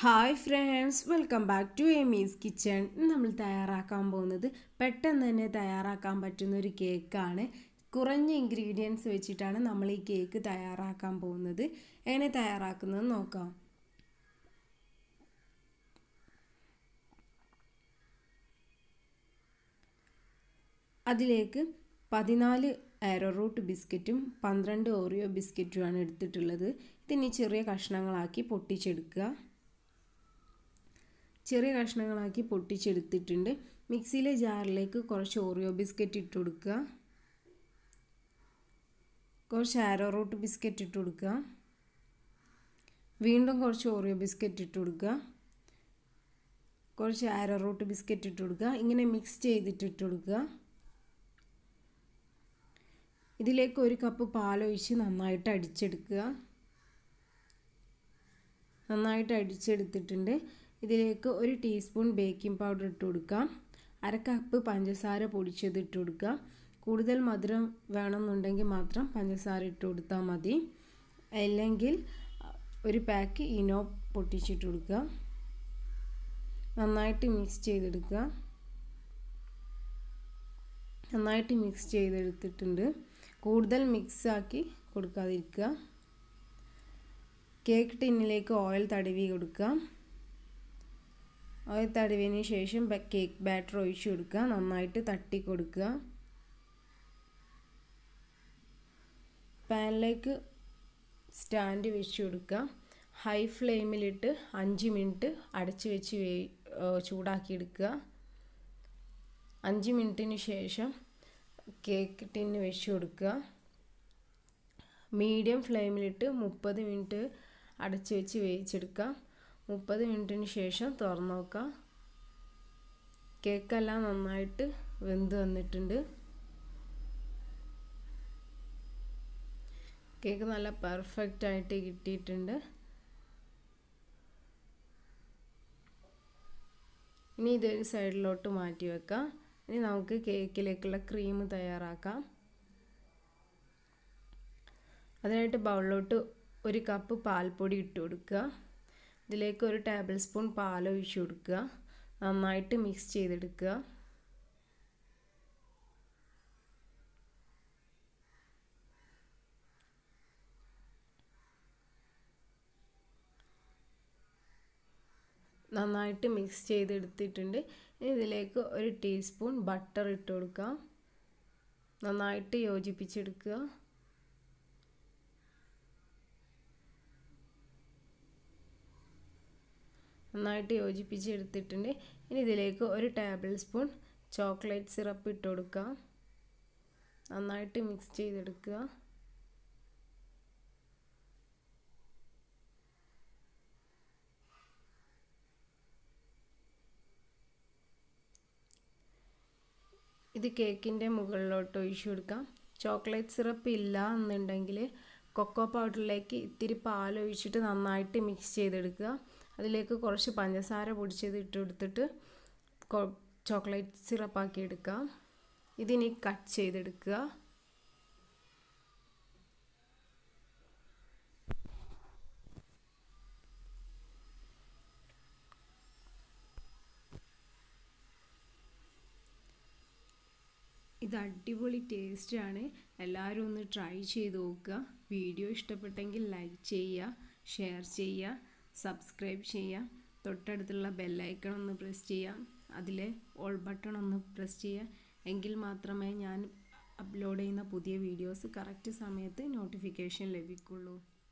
hi friends welcome back to എമീസ് kitchen നമ്മൾ തയ്യാറാക്കാൻ പോകുന്നത് പെട്ടെന്ന് തന്നെ തയ്യാറാക്കാൻ പറ്റുന്ന ഒരു കേക്കാണ് കുറഞ്ഞ ഇൻഗ്രീഡിയൻസ് വെച്ചിട്ടാണ് നമ്മൾ ഈ കേക്ക് തയ്യാറാക്കാൻ പോകുന്നത് എങ്ങനെ തയ്യാറാക്കുന്നത് നോക്കാം അതിലേക്ക് പതിനാല് ആരോറൂട്ട് ബിസ്ക്കറ്റും പന്ത്രണ്ട് ഓറിയോ ബിസ്ക്കറ്റുമാണ് എടുത്തിട്ടുള്ളത് ഇതിനി ചെറിയ കഷ്ണങ്ങളാക്കി പൊട്ടിച്ചെടുക്കുക ചെറിയ കഷ്ണങ്ങളാക്കി പൊട്ടിച്ചെടുത്തിട്ടുണ്ട് മിക്സിയിലെ ജാറിലേക്ക് കുറച്ച് ഓറിയോ ബിസ്ക്കറ്റ് ഇട്ട് കൊടുക്കുക കുറച്ച് ആരോറൂട്ട് ബിസ്ക്കറ്റ് ഇട്ട് കൊടുക്കുക വീണ്ടും കുറച്ച് ഓറിയോ ബിസ്ക്കറ്റ് ഇട്ട് കൊടുക്കുക കുറച്ച് ആരോറൂട്ട് ബിസ്ക്കറ്റ് ഇട്ട് കൊടുക്കുക ഇങ്ങനെ മിക്സ് ചെയ്തിട്ട് ഇട്ട് കൊടുക്കുക ഇതിലേക്ക് ഒരു കപ്പ് പാലൊഴിച്ച് നന്നായിട്ട് അടിച്ചെടുക്കുക നന്നായിട്ട് അടിച്ചെടുത്തിട്ടുണ്ട് ഇതിലേക്ക് ഒരു ടീസ്പൂൺ ബേക്കിംഗ് പൗഡർ ഇട്ട് കൊടുക്കാം അര കപ്പ് പഞ്ചസാര പൊടിച്ചത് ഇട്ട് കൊടുക്കുക കൂടുതൽ മധുരം വേണമെന്നുണ്ടെങ്കിൽ മാത്രം പഞ്ചസാര ഇട്ട് കൊടുത്താൽ മതി അല്ലെങ്കിൽ ഒരു പാക്ക് ഇനോ പൊട്ടിച്ചിട്ട് കൊടുക്കുക നന്നായിട്ട് മിക്സ് ചെയ്തെടുക്കുക നന്നായിട്ട് മിക്സ് ചെയ്തെടുത്തിട്ടുണ്ട് കൂടുതൽ മിക്സാക്കി കൊടുക്കാതിരിക്കുക കേക്ക് ടിന്നിലേക്ക് ഓയിൽ തടവി കൊടുക്കുക ഓയിൽ തടവിയതിന് ശേഷം കേക്ക് ബാറ്റർ ഒഴിച്ചു കൊടുക്കുക നന്നായിട്ട് തട്ടി കൊടുക്കുക പാനിലേക്ക് സ്റ്റാൻഡ് വെച്ച് കൊടുക്കുക ഹൈ ഫ്ലെയിമിലിട്ട് അഞ്ച് മിനിറ്റ് അടച്ച് വെച്ച് വേ ചൂടാക്കിയെടുക്കുക അഞ്ച് മിനിറ്റിന് ശേഷം കേക്ക് ടിന്ന് വെച്ച് കൊടുക്കുക മീഡിയം ഫ്ലെയിമിലിട്ട് മുപ്പത് മിനിറ്റ് അടച്ച് വെച്ച് വേവിച്ചെടുക്കുക മുപ്പത് മിനിറ്റിന് ശേഷം തുറന്ന് നോക്കുക കേക്കെല്ലാം നന്നായിട്ട് വെന്ത് വന്നിട്ടുണ്ട് കേക്ക് നല്ല പെർഫെക്റ്റ് ആയിട്ട് കിട്ടിയിട്ടുണ്ട് ഇനി ഇതൊരു സൈഡിലോട്ട് മാറ്റി വെക്കാം ഇനി നമുക്ക് കേക്കിലേക്കുള്ള ക്രീം തയ്യാറാക്കാം അതിനായിട്ട് ബൗളിലോട്ട് ഒരു കപ്പ് പാൽപ്പൊടി ഇട്ട് കൊടുക്കുക ഇതിലേക്ക് ഒരു ടേബിൾ സ്പൂൺ പാൽ ഒഴിച്ചു കൊടുക്കുക നന്നായിട്ട് മിക്സ് ചെയ്തെടുക്കുക നന്നായിട്ട് മിക്സ് ചെയ്തെടുത്തിട്ടുണ്ട് ഇതിലേക്ക് ഒരു ടീസ്പൂൺ ബട്ടർ ഇട്ട് കൊടുക്കാം നന്നായിട്ട് യോജിപ്പിച്ചെടുക്കുക നന്നായിട്ട് യോജിപ്പിച്ചെടുത്തിട്ടുണ്ട് ഇനി ഇതിലേക്ക് ഒരു ടേബിൾ സ്പൂൺ ചോക്ലേറ്റ് സിറപ്പ് ഇട്ട് കൊടുക്കുക നന്നായിട്ട് മിക്സ് ചെയ്തെടുക്കുക ഇത് കേക്കിൻ്റെ മുകളിലോട്ട് ഒഴിച്ചു കൊടുക്കാം ചോക്ലേറ്റ് സിറപ്പ് ഇല്ല എന്നുണ്ടെങ്കിൽ കൊക്കോ പൗഡറിലേക്ക് ഇത്തിരി പാൽ ഒഴിച്ചിട്ട് നന്നായിട്ട് മിക്സ് ചെയ്തെടുക്കുക അതിലേക്ക് കുറച്ച് പഞ്ചസാര പൊടിച്ചത് ഇട്ട് കൊടുത്തിട്ട് ചോക്ലേറ്റ് സിറപ്പാക്കി എടുക്കുക ഇതിനി കട്ട് ചെയ്തെടുക്കുക ഇത് അടിപൊളി ടേസ്റ്റാണ് എല്ലാവരും ഒന്ന് ട്രൈ ചെയ്ത് നോക്കുക വീഡിയോ ഇഷ്ടപ്പെട്ടെങ്കിൽ ലൈക്ക് ചെയ്യുക ഷെയർ ചെയ്യുക സബ്സ്ക്രൈബ് ചെയ്യുക തൊട്ടടുത്തുള്ള ബെല്ലൈക്കൺ ഒന്ന് പ്രസ് ചെയ്യുക അതിലെ ഓൾ ബട്ടൺ ഒന്ന് പ്രസ് ചെയ്യുക എങ്കിൽ മാത്രമേ ഞാൻ അപ്ലോഡ് ചെയ്യുന്ന പുതിയ വീഡിയോസ് കറക്റ്റ് സമയത്ത് നോട്ടിഫിക്കേഷൻ ലഭിക്കുള്ളൂ